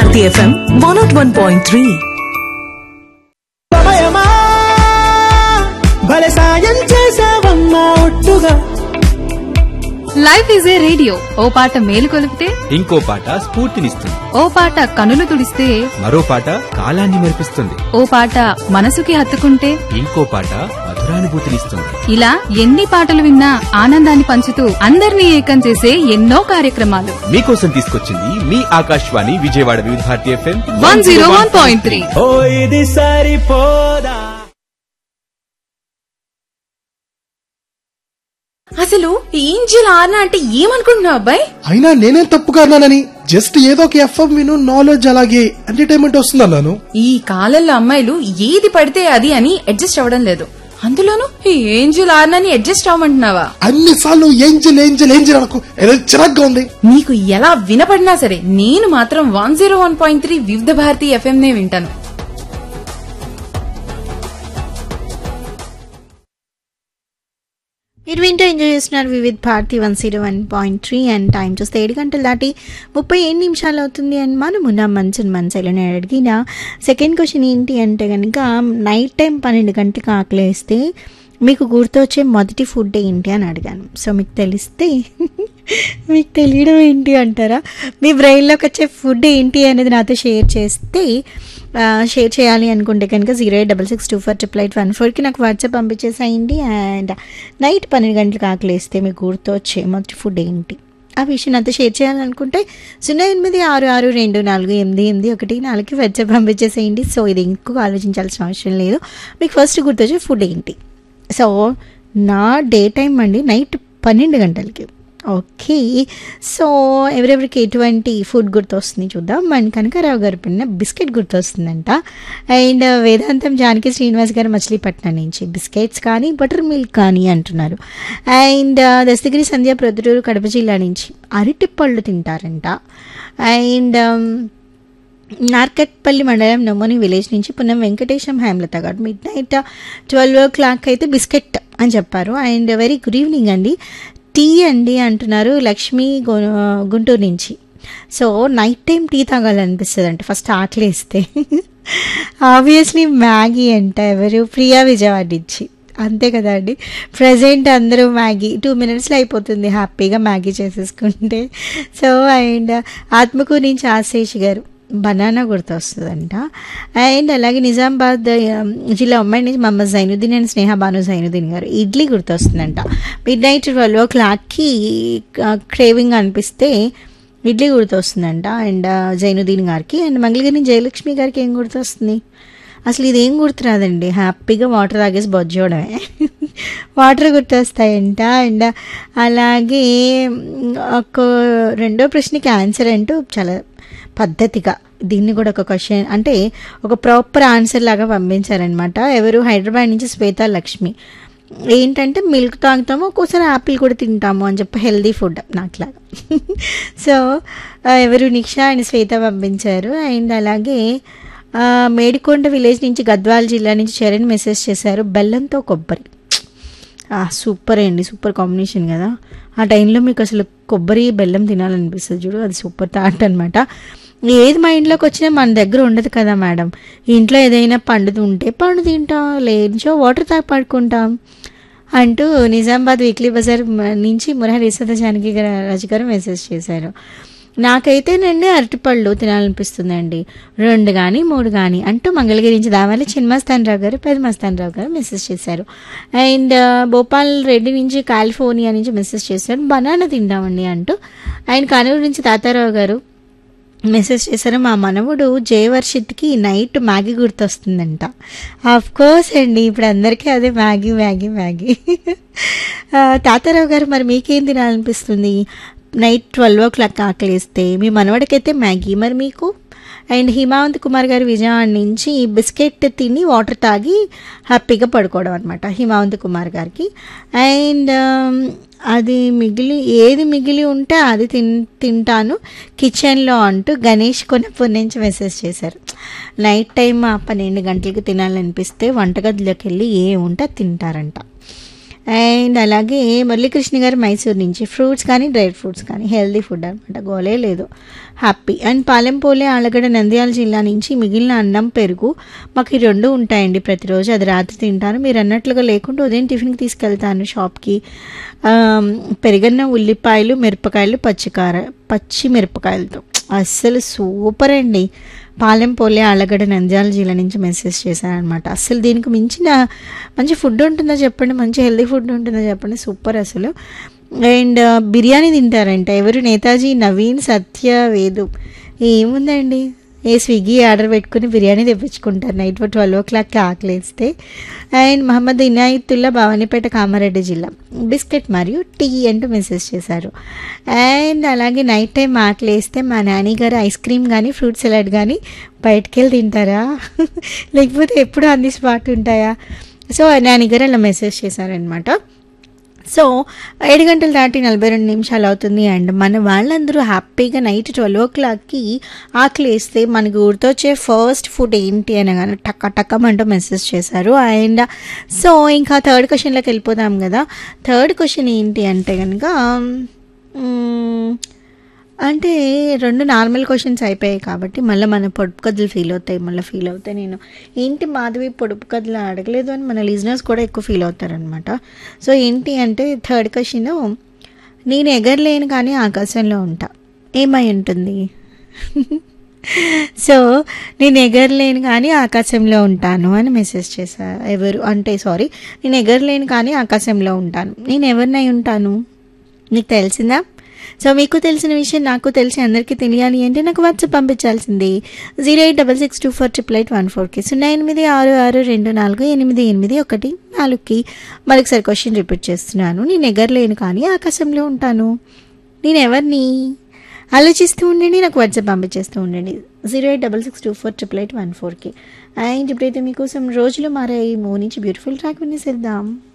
Bharati FM one nought one point three సమయమా భలే సాయం చేసావమ్మా ఒట్టుగా లైఫ్ ఈజ్ ఏ రేడియో ఓ పాట మేలు కొలిపితే ఇంకో పాట స్ఫూర్తినిస్తుంది ఓ పాట కనులు తుడిస్తే మరో పాట కాలాన్ని మరిపిస్తుంది ఓ పాట మనసుకి హత్తుకుంటే ఇంకో పాట మధురానుభూతినిస్తుంది ఇలా ఎన్ని పాటలు విన్నా ఆనందాన్ని పంచుతూ అందరినీ ఏకం చేసే ఎన్నో కార్యక్రమాలు మీకోసం తీసుకొచ్చింది మీ Akashvani Vijayawada Vividh Bharati FM one zero one point three ఓ ఇది సరిపోదా అసలు ఈ ఏంజిల్ ఆర్నా అంటే ఏమనుకుంటున్నావు అబ్బాయి అయినా నేనేం తప్పుగా అన్నానని జస్ట్ ఏదో ఒక ఎఫ్ఎం విను నాలెడ్జ్ అలాగే ఎంటర్టైన్మెంట్ వస్తుంది అన్నాను ఈ కాలంలో అమ్మాయిలు ఏది పడితే అది అని అడ్జస్ట్ అవ్వడం లేదు అందులోనూ ఈ ఏంజిల్ ఆర్నాని అడ్జస్ట్ అవ్వమంటున్నావా అన్ని సార్లు ఏంజల్ ఏంజల్ ఏంజల్ అనకు ఏదో చిరాగ్గా ఉంది నీకు ఎలా వినపడినా సరే నేను మాత్రం one zero one point three Vividh Bharati FM నే వింటాను మీరు వింటూ ఎంజాయ్ చేస్తున్నారు Vividh Bharati one zero one point three and time చూస్తే ఏడు గంటలు దాటి ముప్పై ఏడు నిమిషాలు అవుతుంది అండ్ మనం ఉన్న మంచి మనసులో నేను అడిగిన సెకండ్ క్వశ్చన్ ఏంటి అంటే కనుక నైట్ టైం పన్నెండు గంటలకు ఆకలేస్తే మీకు గుర్తొచ్చే మొదటి ఫుడ్ ఏంటి అని అడిగాను సో మీకు తెలిస్తే మీకు తెలియడం ఏంటి అంటారా మీ బ్రెయిన్లోకి వచ్చే ఫుడ్ ఏంటి అనేది నాతో షేర్ చేస్తే ఆ, షేర్ చేయాలి అనుకుంటే కనుక zero eight double six two four triple eight one ఫోర్కి నాకు వాట్సాప్ పంపించేసేయండి అండ్ నైట్ పన్నెండు గంటలకు ఆకలిస్తే మీకు గుర్తొచ్చే మొదటి ఫుడ్ ఏంటి ఆ విషయం నాతో షేర్ చేయాలనుకుంటే సున్నా ఎనిమిది ఆరు ఆరు రెండు నాలుగు ఎనిమిది ఎనిమిది ఒకటి నాలుగుకి వాట్సాప్ పంపించేసేయండి సో ఇది ఇంకొక ఆలోచించాల్సిన అవసరం లేదు మీకు ఫస్ట్ గుర్తొచ్చే ఫుడ్ ఏంటి సో నా డే టైం అండి నైట్ పన్నెండు గంటలకి ఓకే సో ఎవరెవరికి ఎటువంటి ఫుడ్ గుర్తొస్తుంది చూద్దాం మన కనకారావు గారు పిన్న బిస్కెట్ గుర్తొస్తుందంట అండ్ వేదాంతం జానకి శ్రీనివాస్ గారు మచిలీపట్నం నుంచి బిస్కెట్స్ కానీ బటర్ మిల్క్ కానీ అంటున్నారు అండ్ దస్తగిరి సంధ్య ప్రొద్దుటూరు కడప జిల్లా నుంచి అరటి పళ్ళు తింటారంట అండ్ నార్కట్పల్లి మండలం నొమ్మని విలేజ్ నుంచి పున్నం వెంకటేశం హేమలత గారు midnight twelve o'clock అయితే బిస్కెట్ అని చెప్పారు అండ్ వెరీ గుడ్ ఈవినింగ్ అండి టీ అండి అంటున్నారు లక్ష్మి గు- గుంటూరు నుంచి సో నైట్ టైం టీ తాగాలనిపిస్తుంది అంటే ఫస్ట్ ఆకలేస్తే ఆబ్వియస్లీ మ్యాగీ అంట ఎవరు ప్రియా విజయవాడ ఇచ్చి అంతే కదా అండి ప్రజెంట్ అందరూ మ్యాగీ టూ మినిట్స్లో అయిపోతుంది హ్యాపీగా మ్యాగీ చేసేసుకుంటే సో అండ్ ఆత్మకూరు నుంచి ఆశేష్ గారు బనానా గుర్తొస్తుందంట అండ్ అలాగే నిజామాబాద్ ఆ, జిల్లా ఉమ్మడి నుంచి మహమ్మద్ జైనుద్దీన్ అండ్ స్నేహ బాను జైనుద్దీన్ గారు ఇడ్లీ గుర్తొస్తుందంట మిడ్ నైట్ ట్వెల్వ్ ఓ క్లాక్కి క్రేవింగ్ అనిపిస్తే ఇడ్లీ గుర్తొస్తుందంట అండ్ ఆ, జైనుద్దీన్ గారికి అండ్ మంగళగిరి జయలక్ష్మి గారికి ఏం గుర్తొస్తుంది అసలు ఇదేం గుర్తురాదండి హ్యాపీగా వాటర్ తాగేసి బొజ్జోవడమే వాటర్ గుర్తొస్తాయంట అండ్ అలాగే ఒక రెండో ప్రశ్నకి ఆన్సర్ అంటూ చాలా పద్ధతిగా దీన్ని కూడా ఒక క్వశ్చన్ అంటే ఒక ప్రాపర్ ఆన్సర్ లాగా పంపించారనమాట ఎవరు హైదరాబాద్ నుంచి శ్వేత లక్ష్మి ఏంటంటే మిల్క్ తాగుతాము ఒక్కోసారి యాపిల్ కూడా తింటాము అని చెప్పి హెల్దీ ఫుడ్ నాకులాగా సో ఆ, ఎవరు నిక్షా అండ్ శ్వేత పంపించారు అండ్ అలాగే ఆ, మేడికొండ విలేజ్ నుంచి గద్వాల్ జిల్లా నుంచి చరణ్ మెసేజ్ చేశారు బెల్లంతో కొబ్బరి ఆ, సూపర్ అండి సూపర్ కాంబినేషన్ కదా ఆ టైంలో మీకు అసలు కొబ్బరి బెల్లం తినాలనిపిస్తుంది చూడు అది సూపర్ థాట్ అనమాట ఏది మైండ్లోకి వచ్చినా మన దగ్గర ఉండదు కదా మేడం ఇంట్లో ఏదైనా పండు ఉంటే పండు తింటాం లేనిచో వాటర్ తాగి పడుకుంటాం అంటూ నిజామాబాద్ వీక్లీ బజార్ మ- నుంచి మురహరి యశోద జానకి గారు రాజు గారు మెసేజ్ చేశారు నాకైతే నండి అరటిపళ్ళు తినాలనిపిస్తుందండి రెండు కానీ మూడు కానీ అంటూ మంగళగిరి నుంచి దావాలి చిన్మస్తాన్ రావు గారు పెద్ద మస్తాన్ రావు గారు మెసేజ్ చేశారు అండ్ భోపాల్ రెడ్డి నుంచి కాలిఫోర్నియా నుంచి మెసేజ్ చేశారు బనానా తింటామండి అంటూ ఆయన కానూరు నుంచి తాతారావు గారు మెసేజ్ చేశారు మా మనవుడు జయవర్షిత్కి నైట్ మ్యాగీ గుర్తొస్తుందంట ఆఫ్ కోర్స్ అండి ఇప్పుడు అందరికీ అదే మ్యాగీ మ్యాగీ మ్యాగీ ఆ, తాతారావు గారు మరి మీకేం తినాలనిపిస్తుంది నైట్ ట్వెల్వ్ ఓ క్లాక్ ఆకలిస్తే మీ మనవడికైతే మ్యాగీ మరి మీకు అండ్ హిమావంత్ కుమార్ గారు విజయవాడ నుంచి బిస్కెట్ తిని వాటర్ తాగి హ్యాపీగా పడుకోవడం అనమాట హిమావంత్ కుమార్ గారికి అండ్ అది మిగిలి ఏది మిగిలి ఉంటే అది తిన్ తింటాను కిచెన్లో అంటూ గణేష్ కొనపూర్ నుంచి మెసేజ్ చేశారు నైట్ టైం ఆ పన్నెండు గంటలకి తినాలనిపిస్తే వంటగదిలోకి వెళ్ళి ఏ ఉంటే అది తింటారంట అండ్ అలాగే మురళీకృష్ణ గారు మైసూర్ నుంచి ఫ్రూట్స్ కానీ డ్రై ఫ్రూట్స్ కానీ హెల్దీ ఫుడ్ అనమాట గోలే లేదు హ్యాపీ అండ్ పాలెంపోలే ఆలగడ్డ నంద్యాల జిల్లా నుంచి మిగిలిన అన్నం పెరుగు మాకు ఈ రెండు ఉంటాయండి ప్రతిరోజు అది రాత్రి తింటాను మీరు అన్నట్లుగా లేకుండా ఉదయం టిఫిన్కి తీసుకెళ్తాను షాప్కి ఆమ్, పెరిగన్న ఉల్లిపాయలు మిరపకాయలు పచ్చికార పచ్చి మిరపకాయలతో అస్సలు సూపర్ అండి పాలెం పోలే ఆలగడ్డ నంద్యాల జిల్లా నుంచి మెసేజ్ చేశారనమాట అసలు దీనికి మించిన మంచి ఫుడ్ ఉంటుందో చెప్పండి మంచి హెల్దీ ఫుడ్ ఉంటుందో చెప్పండి సూపర్ అసలు అండ్ బిర్యానీ తింటారంట ఎవరు నేతాజీ నవీన్ సత్య వేదు ఏముందండి ఏ స్విగ్గీ ఆర్డర్ పెట్టుకుని బిర్యానీ తెప్పించుకుంటారు నైట్ ట్వెల్వ్ ఓ క్లాక్కి ఆకలేస్తే అండ్ మహమ్మద్ ఇనాయతుల్లా భవానీపేట కామారెడ్డి జిల్లా బిస్కెట్ మరియు టీ అంటూ మెసేజ్ చేశారు అండ్ అలాగే నైట్ టైం ఆకలేస్తే మా నాని గారు ఐస్ క్రీమ్ కానీ ఫ్రూట్ సలాడ్ కానీ బయటకు వెళ్ళి తింటారా లేకపోతే ఎప్పుడు అన్ని స్పాట్ ఉంటాయా సో నాని గారు అలా మెసేజ్ చేశారనమాట సో ఏడు గంటలు దాటి నలభై రెండు నిమిషాలు అవుతుంది అండ్ మన వాళ్ళందరూ హ్యాపీగా నైట్ ట్వెల్వ్ ఓ క్లాక్కి ఆకలి వేస్తే మనకు గుర్తొచ్చే ఫస్ట్ ఫుడ్ ఏంటి అనగానే టక్క టక్కమంటూ మెసేజ్ చేశారు అండ్ సో ఇంకా థర్డ్ క్వశ్చన్లోకి వెళ్ళిపోదాం కదా థర్డ్ క్వశ్చన్ ఏంటి అంటే కనుక మ్మ్, అంటే రెండు నార్మల్ క్వశ్చన్స్ అయిపోయాయి కాబట్టి మళ్ళీ మన పొడుపు కథలు ఫీల్ అవుతాయి మళ్ళీ ఫీల్ అవుతాయి నేను ఏంటి మాధవి పొడుపు కథలు అడగలేదు అని మన లిజినర్స్ కూడా ఎక్కువ ఫీల్ అవుతారనమాట సో ఏంటి అంటే థర్డ్ క్వశ్చన్ నేను ఎగరలేను కానీ ఆకాశంలో ఉంటా ఏమై ఉంటుంది సో నేను ఎగరలేను కానీ ఆకాశంలో ఉంటాను అని మెసేజ్ చేశా ఎవరు అంటే సారీ నేను ఎగరలేను కానీ ఆకాశంలో ఉంటాను నేను ఎవరినై ఉంటాను నీకు తెలిసిందా సో మీకు తెలిసిన విషయం నాకు తెలిసి అందరికీ తెలియాలి అంటే నాకు వాట్సాప్ పంపించాల్సింది zero eight double six two four triple eight one ఫోర్కి సున్నా ఎనిమిది ఆరు ఆరు రెండు నాలుగు ఎనిమిది ఎనిమిది ఒకటి నాలుగుకి మరొకసారి క్వశ్చన్ రిపీట్ చేస్తున్నాను నేను ఎగరలేను కానీ ఆకాశంలో ఉంటాను నేను ఎవరిని ఆలోచిస్తూ ఉండండి నాకు వాట్సాప్ పంపించేస్తూ ఉండండి zero eight double six two four triple eight one ఫోర్కి అండ్ ఇప్పుడైతే మీకోసం రోజులు మారాయి మో నుంచి బ్యూటిఫుల్ ట్రాక్ వినేసేద్దాం